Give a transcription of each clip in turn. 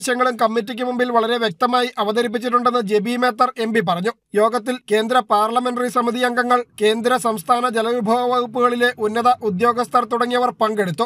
ആവശ്യങ്ങളും കമ്മിറ്റിക്ക് മുമ്പിൽ വളരെ വ്യക്തമായി അവതരിപ്പിച്ചിട്ടുണ്ടെന്ന് ജെബി മേത്തർ എം പി പറഞ്ഞു യോഗത്തിൽ കേന്ദ്ര പാർലമെന്ററി സമിതി അംഗങ്ങൾ കേന്ദ്ര സംസ്ഥാന ജലവിഭവ വകുപ്പുകളിലെ ഉന്നത ഉദ്യോഗസ്ഥർ തുടങ്ങിയവർ പങ്കെടുത്തു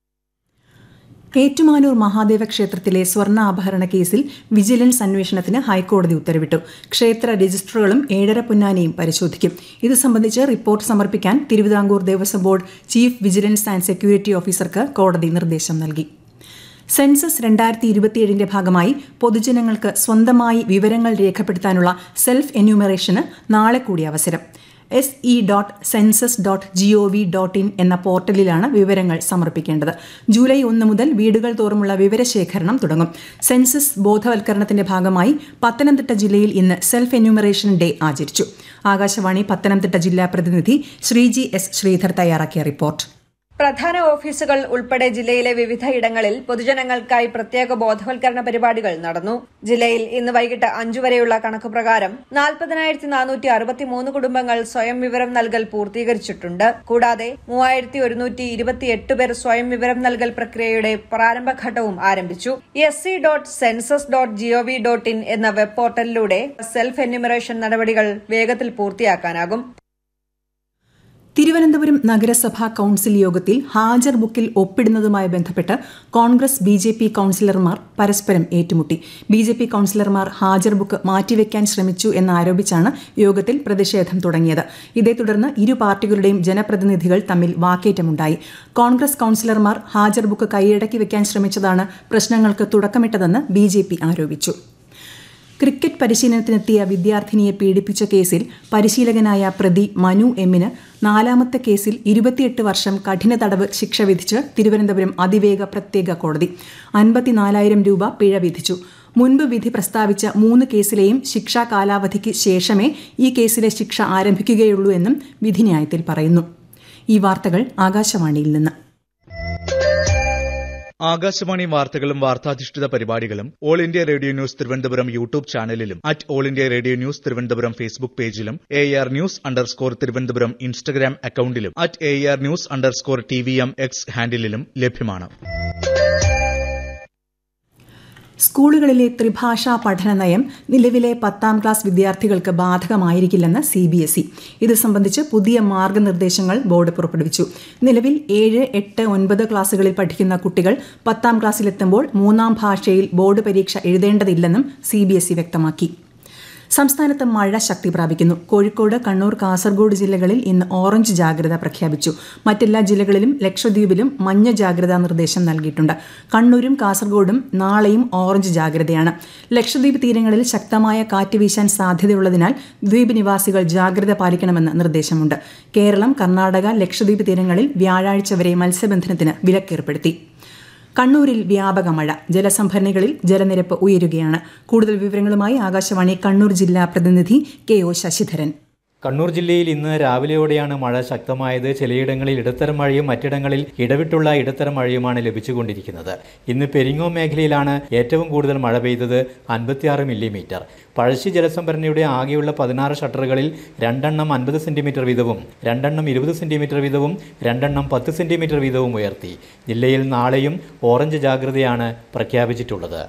ഏറ്റുമാനൂർ മഹാദേവ ക്ഷേത്രത്തിലെ സ്വർണ്ണാഭരണ കേസിൽ വിജിലൻസ് അന്വേഷണത്തിന് ഹൈക്കോടതി ഉത്തരവിട്ടു ക്ഷേത്ര രജിസ്റ്ററുകളും ഏഴര പൊന്നാനിയും പരിശോധിക്കും ഇത് സംബന്ധിച്ച് റിപ്പോർട്ട് സമർപ്പിക്കാൻ Travancore Devaswom board chief vigilance and security ഓഫീസർക്ക് കോടതി നിർദ്ദേശം നൽകി സെൻസസ് രണ്ടായിരത്തി ഇരുപത്തിയേഴിന്റെ ഭാഗമായി പൊതുജനങ്ങൾക്ക് സ്വന്തമായി വിവരങ്ങൾ രേഖപ്പെടുത്താനുള്ള സെൽഫ് എന്യൂമറേഷന് നാളെ കൂടി അവസരം S E dot census dot G O V dot in എന്ന പോർട്ടലിലാണ് വിവരങ്ങൾ സമർപ്പിക്കേണ്ടത് ജൂലൈ ഒന്ന് മുതൽ വീടുകൾ തോറുമുള്ള വിവരശേഖരണം തുടങ്ങും സെൻസസ് ബോധവൽക്കരണത്തിന്റെ ഭാഗമായി പത്തനംതിട്ട ജില്ലയിൽ ഇന്ന് സെൽഫ് എന്യൂമറേഷൻ ഡേ ആചരിച്ചു ആകാശവാണി പത്തനംതിട്ട ജില്ലാ പ്രതിനിധി ശ്രീജി എസ് ശ്രീധർ തയ്യാറാക്കിയ റിപ്പോർട്ട് പ്രധാന ഓഫീസുകൾ ഉൾപ്പെടെ ജില്ലയിലെ വിവിധ ഇടങ്ങളിൽ പൊതുജനങ്ങൾക്കായി പ്രത്യേക ബോധവൽക്കരണ പരിപാടികൾ നടന്നു ജില്ലയിൽ ഇന്ന് വൈകിട്ട് അഞ്ചു വരെയുള്ള കണക്ക് പ്രകാരം നാൽപ്പതിനായിരത്തി നാനൂറ്റി അറുപത്തിമൂന്ന് കുടുംബങ്ങൾ സ്വയം വിവരം നൽകൽ പൂർത്തീകരിച്ചിട്ടുണ്ട് കൂടാതെ മൂവായിരത്തി ഒരുന്നൂറ്റി ഇരുപത്തിയെട്ട് പേർ സ്വയം വിവരം നൽകൽ പ്രക്രിയയുടെ പ്രാരംഭഘട്ടവും ആരംഭിച്ചു S C dot census dot GOV dot in എന്ന വെബ് പോർട്ടലിലൂടെ സെൽഫ് എന്യൂമറേഷൻ നടപടികൾ വേഗത്തിൽ പൂർത്തിയാക്കാനാകും തിരുവനന്തപുരം നഗരസഭാ കൌൺസിൽ യോഗത്തിൽ ഹാജർ ബുക്കിൽ ഒപ്പിടുന്നതുമായി ബന്ധപ്പെട്ട് കോൺഗ്രസ് ബി ജെ പി കൌൺസിലർമാർ പരസ്പരം ഏറ്റുമുട്ടി ബി ജെ പി കൌൺസിലർമാർ ഹാജർ ബുക്ക് മാറ്റിവെക്കാൻ ശ്രമിച്ചു എന്നാരോപിച്ചാണ് യോഗത്തിൽ പ്രതിഷേധം തുടങ്ങിയത് ഇതേ തുടർന്ന് ഇരു പാർട്ടികളുടെയും ജനപ്രതിനിധികൾ തമ്മിൽ വാക്കേറ്റമുണ്ടായി കോൺഗ്രസ് കൌൺസിലർമാർ ഹാജർ ബുക്ക് കൈയടക്കി വെക്കാൻ ശ്രമിച്ചതാണ് പ്രശ്നങ്ങൾക്ക് തുടക്കമിട്ടതെന്ന് ബി ആരോപിച്ചു ക്രിക്കറ്റ് പരിശീലനത്തിനെത്തിയ വിദ്യാർത്ഥിനിയെ പീഡിപ്പിച്ച കേസിൽ പരിശീലകനായ പ്രതി മനു എമ്മിന് നാലാമത്തെ കേസിൽ ഇരുപത്തിയെട്ട് വർഷം കഠിന തടവ് ശിക്ഷ വിധിച്ച് തിരുവനന്തപുരം അതിവേഗ പ്രത്യേക കോടതി അൻപത്തിനാലായിരം രൂപ പിഴ വിധിച്ചു മുൻപ് വിധി പ്രസ്താവിച്ച മൂന്ന് കേസിലെയും ശിക്ഷാ കാലാവധിക്ക് ശേഷമേ ഈ കേസിലെ ശിക്ഷ ആരംഭിക്കുകയുള്ളൂ എന്നും വിധിന്യായത്തിൽ പറയുന്നു ഈ വാർത്തകൾ ആകാശവാണിയിൽ നിന്ന് ആകാശവാണി വാർത്തകളും വാർത്താധിഷ്ഠിത പരിപാടികളും All India Radio news Thiruvananthapuram YouTube ചാനലിലും at All India Radio news Thiruvananthapuram Facebook പേജിലും A R news underscore Thiruvananthapuram Instagram അക്കൌണ്ടിലും at A R news underscore T V M X ഹാൻഡിലും ലഭ്യമാണ് സ്കൂളുകളിലെ ത്രിഭാഷാ പഠന നയം നിലവിലെ പത്താം ക്ലാസ് വിദ്യാർത്ഥികൾക്ക് ബാധകമായിരിക്കില്ലെന്ന് സി ബി എസ് ഇ ഇത് സംബന്ധിച്ച് പുതിയ മാർഗനിർദ്ദേശങ്ങൾ ബോർഡ് പുറപ്പെടുവിച്ചു നിലവിൽ ഏഴ് എട്ട് ഒൻപത് ക്ലാസുകളിൽ പഠിക്കുന്ന കുട്ടികൾ പത്താം ക്ലാസ്സിലെത്തുമ്പോൾ മൂന്നാം ഭാഷയിൽ ബോർഡ് പരീക്ഷ എഴുതേണ്ടതില്ലെന്നും സി ബി എസ് ഇ വ്യക്തമാക്കി സംസ്ഥാനത്ത് മഴ ശക്തി പ്രാപിക്കുന്നു കോഴിക്കോട് കണ്ണൂർ കാസർഗോഡ് ജില്ലകളിൽ ഇന്ന് ഓറഞ്ച് ജാഗ്രത പ്രഖ്യാപിച്ചു മറ്റെല്ലാ ജില്ലകളിലും ലക്ഷദ്വീപിലും മഞ്ഞ ജാഗ്രതാ നിർദ്ദേശം നൽകിയിട്ടുണ്ട് കണ്ണൂരും കാസർഗോഡും നാളെയും ഓറഞ്ച് ജാഗ്രതയാണ് ലക്ഷദ്വീപ് തീരങ്ങളിൽ ശക്തമായ കാറ്റ് വീശാൻ സാധ്യതയുള്ളതിനാൽ ദ്വീപ് നിവാസികൾ ജാഗ്രത പാലിക്കണമെന്ന് നിർദ്ദേശമുണ്ട് കേരളം കർണാടക ലക്ഷദ്വീപ് തീരങ്ങളിൽ വ്യാഴാഴ്ച വരെ മത്സ്യബന്ധനത്തിന് വിലക്കേർപ്പെടുത്തി കണ്ണൂരിൽ വ്യാപക മഴ ജലസംഭരണികളിൽ ജലനിരപ്പ് ഉയരുകയാണ് കൂടുതൽ വിവരങ്ങളുമായി ആകാശവാണി കണ്ണൂർ ജില്ലാ പ്രതിനിധി കെ ഒ ശശിധരൻ കണ്ണൂർ ജില്ലയിൽ ഇന്ന് രാവിലെയോടെയാണ് മഴ ശക്തമായത് ചിലയിടങ്ങളിൽ ഇടത്തരം മഴയും മറ്റിടങ്ങളിൽ ഇടവിട്ടുള്ള ഇടത്തരം മഴയുമാണ് ലഭിച്ചുകൊണ്ടിരിക്കുന്നത് ഇന്ന് പെരിങ്ങോ മേഖലയിലാണ് ഏറ്റവും കൂടുതൽ മഴ പെയ്തത് അൻപത്തിയാറ് മില്ലിമീറ്റർ പഴശ്ശി ജലസംഭരണിയുടെ ആകെയുള്ള പതിനാറ് ഷട്ടറുകളിൽ രണ്ടെണ്ണം അൻപത് സെന്റിമീറ്റർ വീതവും രണ്ടെണ്ണം ഇരുപത് സെന്റിമീറ്റർ വീതവും രണ്ടെണ്ണം പത്ത് സെന്റിമീറ്റർ വീതവും ഉയർത്തി ജില്ലയിൽ നാളെയും ഓറഞ്ച് ജാഗ്രതയാണ് പ്രഖ്യാപിച്ചിട്ടുള്ളത്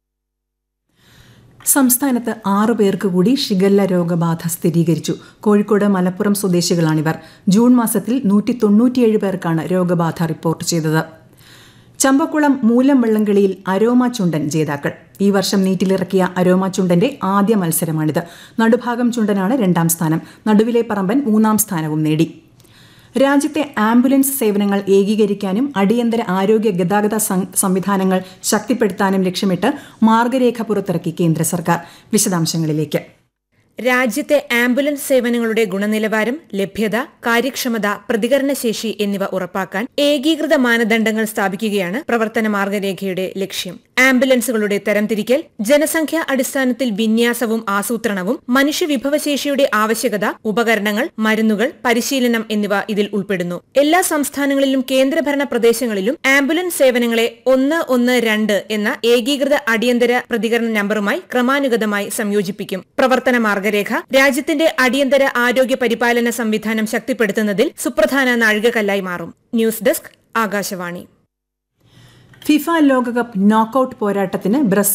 സംസ്ഥാനത്ത് ആറു പേർക്ക് കൂടി ഷിഗല്ല രോഗബാധ സ്ഥിരീകരിച്ചു കോഴിക്കോട് മലപ്പുറം സ്വദേശികളാണിവർ ജൂൺ മാസത്തിൽ നൂറ്റി തൊണ്ണൂറ്റിയേഴ് പേർക്കാണ് രോഗബാധ റിപ്പോർട്ട് ചെയ്തത് ചമ്പക്കുളം മൂലം വെള്ളംകളിയിൽ അരോമ ചുണ്ടൻ ജേതാക്കൾ ഈ വർഷം നീറ്റിലിറക്കിയ അരോമ ചുണ്ടന്റെ ആദ്യ മത്സരമാണിത് നടുഭാഗം ചുണ്ടനാണ് രണ്ടാം സ്ഥാനം നടുവിലെ പറമ്പൻ മൂന്നാം സ്ഥാനവും നേടി രാജ്യത്തെ ആംബുലൻസ് സേവനങ്ങൾ ഏകീകരിക്കാനും അടിയന്തര ആരോഗ്യ ഗതാഗത സംവിധാനങ്ങൾ ശക്തിപ്പെടുത്താനും ലക്ഷ്യമിട്ട് മാർഗരേഖ പുറത്തിറക്കി കേന്ദ്ര സർക്കാർ വിശദാംശങ്ങളിലേക്ക് രാജ്യത്തെ ആംബുലൻസ് സേവനങ്ങളുടെ ഗുണനിലവാരം ലഭ്യത കാര്യക്ഷമത പ്രതികരണശേഷി എന്നിവ ഉറപ്പാക്കാൻ ഏകീകൃത മാനദണ്ഡങ്ങൾ സ്ഥാപിക്കുകയാണ് പ്രവർത്തന മാർഗരേഖയുടെ ലക്ഷ്യം ആംബുലൻസുകളുടെ തരംതിരിക്കൽ ജനസംഖ്യാ അടിസ്ഥാനത്തിൽ വിന്യാസവും ആസൂത്രണവും മനുഷ്യവിഭവശേഷിയുടെ ആവശ്യകത ഉപകരണങ്ങൾ മരുന്നുകൾ പരിശീലനം എന്നിവ ഇതിൽ ഉൾപ്പെടുന്നു എല്ലാ സംസ്ഥാനങ്ങളിലും കേന്ദ്രഭരണ പ്രദേശങ്ങളിലും ആംബുലൻസ് സേവനങ്ങളെ ഒന്ന് ഒന്ന് രണ്ട് എന്ന ഏകീകൃത അടിയന്തര പ്രതികരണ നമ്പറുമായി ക്രമാനുഗതമായി സംയോജിപ്പിക്കും പ്രവർത്തന മാർഗരേഖ രാജ്യത്തിന്റെ അടിയന്തര ആരോഗ്യ പരിപാലന സംവിധാനം ശക്തിപ്പെടുത്തുന്നതിൽ സുപ്രധാന നാഴികക്കല്ലായി മാറും ന്യൂസ് ഡെസ്ക് ആകാശവാണി ഫിഫ ലോകകപ്പ് നോക്കൌട്ട് പോരാട്ടത്തിന് ബ്രസീൽ